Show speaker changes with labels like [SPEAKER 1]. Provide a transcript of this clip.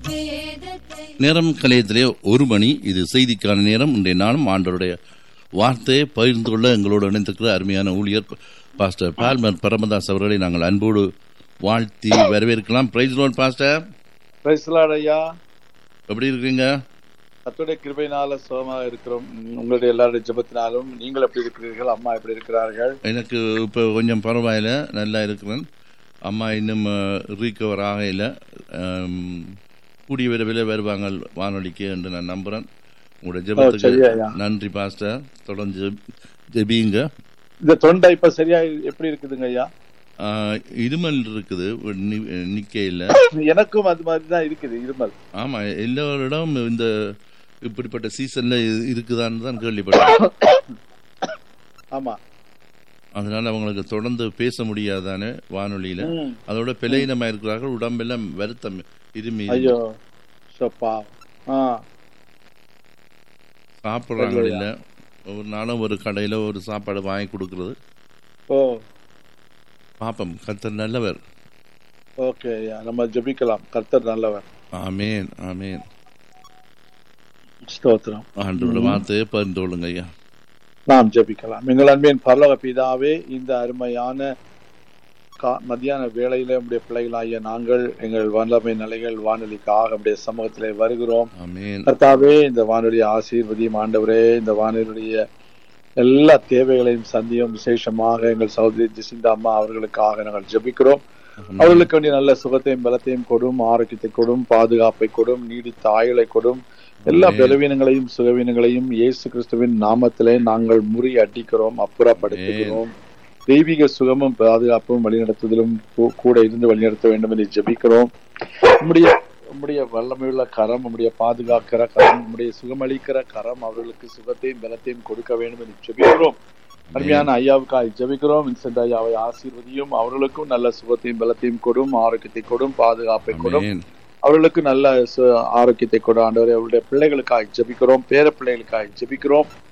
[SPEAKER 1] வேதத்தை
[SPEAKER 2] நேரம் கலையத்திலே ஒரு மணி இது செய்திக்கான நேரம் இன்றைய நாளும் ஆண்டவருடைய வார்த்தையை பகிர்ந்து கொள்ள எங்களோடு இணைந்திருக்கிற அருமையான ஊழியர் பாஸ்டர் பால்மர் பரமதாஸ் அவர்களை நாங்கள் அன்போடு வாழ்த்தி வரவேற்கலாம் பிரைஸ் லோன் பாஸ்டர்
[SPEAKER 3] பிரைஸ்லாட் ஐயா
[SPEAKER 2] எப்படி இருக்கீங்க
[SPEAKER 3] கத்துடைய கிருபையினால சுகமாக இருக்கிறோம் உம், உங்களுடைய எல்லாருடைய ஜெபத்தினாலும் நீங்கள் எப்படி இருக்கிறீர்கள் அம்மா எப்படி இருக்கிறார்கள்
[SPEAKER 2] எனக்கு இப்போ கொஞ்சம் பரவாயில்ல நல்லா இருக்கிறேன் அம்மா இன்னும் ரீகவர் ஆகையில் கூடிய விரைவில் வருவாங்க வானொலிக்கு என்று நான் நம்புகிறேன் உங்களோட
[SPEAKER 3] சரி ஐயா.
[SPEAKER 2] ஜெபத்துக்கு நன்றி பாஸ்டர் தொடர்ந்து ஜெபி- ஜெபியுங்க
[SPEAKER 3] இந்த தொண்டை இப்ப சரியா எப்படி இருக்குதுங்க ஐயா
[SPEAKER 2] ஆஹ், இருமல் இருக்குது நிக்கையில்
[SPEAKER 3] எனக்கும் அது மாதிரி தான் இருக்குது இருமல்
[SPEAKER 2] ஆமா எல்லோரிடம் இந்த இப்படிப்பட்ட சீசன்ல இது இருக்குதான்னு தான் கேள்விப்பட்டேன்
[SPEAKER 3] ஆமா
[SPEAKER 2] அதனால அவங்களுக்கு தொடர்ந்து பேச முடியாதானே வானொலியில
[SPEAKER 3] ம்.
[SPEAKER 2] அதோட பிழையினமா இருக்கிறார்கள் உடம்பெல்லாம் வருத்தம் இருமி
[SPEAKER 3] ஐயோ சப்பா ஆ
[SPEAKER 2] சாப்பிட்றாங்க இல்ல ஒரு நாளும் ஒரு கடையில ஒரு சாப்பாடு வாங்கி கொடுக்கறது
[SPEAKER 3] ஓ
[SPEAKER 2] பாப்பம் கத்தர் நல்லவர்
[SPEAKER 3] ஓகே ஐயா நம்ம ஜெபிக்கலாம் கர்த்தர் நல்லவர்
[SPEAKER 2] ஆமேன் ஆமேன்
[SPEAKER 3] ஸ்தோத்திரம்
[SPEAKER 2] ஆண்டோட வார்த்தையை பகிர்ந்து கொள்ளுங்க ஐயா
[SPEAKER 3] நாம் ஜெபிக்கலாம் எங்கள் அன்பின் பரலோக பிதாவே இந்த அருமையான கா- மத்தியான வேளையில நம்முடைய பிள்ளைகளாகிய நாங்கள் எங்கள் வல்லமை நிலைகள் வானொலிக்காக நம்முடைய சமூகத்திலே வருகிறோம்
[SPEAKER 2] ஆமேன்
[SPEAKER 3] கர்த்தாவே இந்த வானொலி ஆசீர்வதியும் ஆண்டவரே இந்த வானொலியுடைய எல்லா தேவைகளையும் சந்தியும் விசேஷமாக எங்கள் சகோதரி ஜெசிந்தா அம்மா அவர்களுக்காக நாங்கள் ஜெபிக்கிறோம் அவர்களுக்கு வேண்டிய நல்ல சுகத்தையும் பலத்தையும் கொடும் ஆரோக்கியத்தை கொடும் பாதுகாப்பை கொடும் நீடித்த ஆயுளை கொடும் எல்லா
[SPEAKER 2] ஆமென்.
[SPEAKER 3] பலவீனங்களையும் சுகவீனங்களையும் இயேசு கிறிஸ்துவின் நாமத்திலே நாங்கள் முறி அடிக்கிறோம் அப்புறப்படுத்துகிறோம் தெய்வீக சுகமும் பாதுகாப்பும் வழிநடத்துதலும் கூ- கூட இருந்து வழிநடத்த வேண்டும் என்று ஜெபிக்கிறோம் உம்முடைய உம்முடைய வல்லமையுள்ள கரம் உம்முடைய பாதுகாக்கிற கரம் உம்முடைய சுகமளிக்கிற கரம் அவர்களுக்கு சுகத்தையும் பலத்தையும் கொடுக்க வேண்டும் என்று ஜெபிக்கிறோம் அருமையான ஐயாவுக்காய் ஜெபிக்கிறோம் வின்சென்ட் ஐயாவை ஆசீர்வதியும் அவர்களுக்கும் நல்ல சுகத்தையும் பலத்தையும் கொடும் ஆரோக்கியத்தை கொடும் பாதுகாப்பை கொடும்
[SPEAKER 2] ஆமேன்
[SPEAKER 3] அவர்களுக்கு நல்ல சு- ஆரோக்கியத்தை கொடு ஆண்டவரே அவருடைய பிள்ளைகளுக்காய் ஜெபிக்கிறோம் பேர பிள்ளைகளுக்காய் ஜெபிக்கிறோம்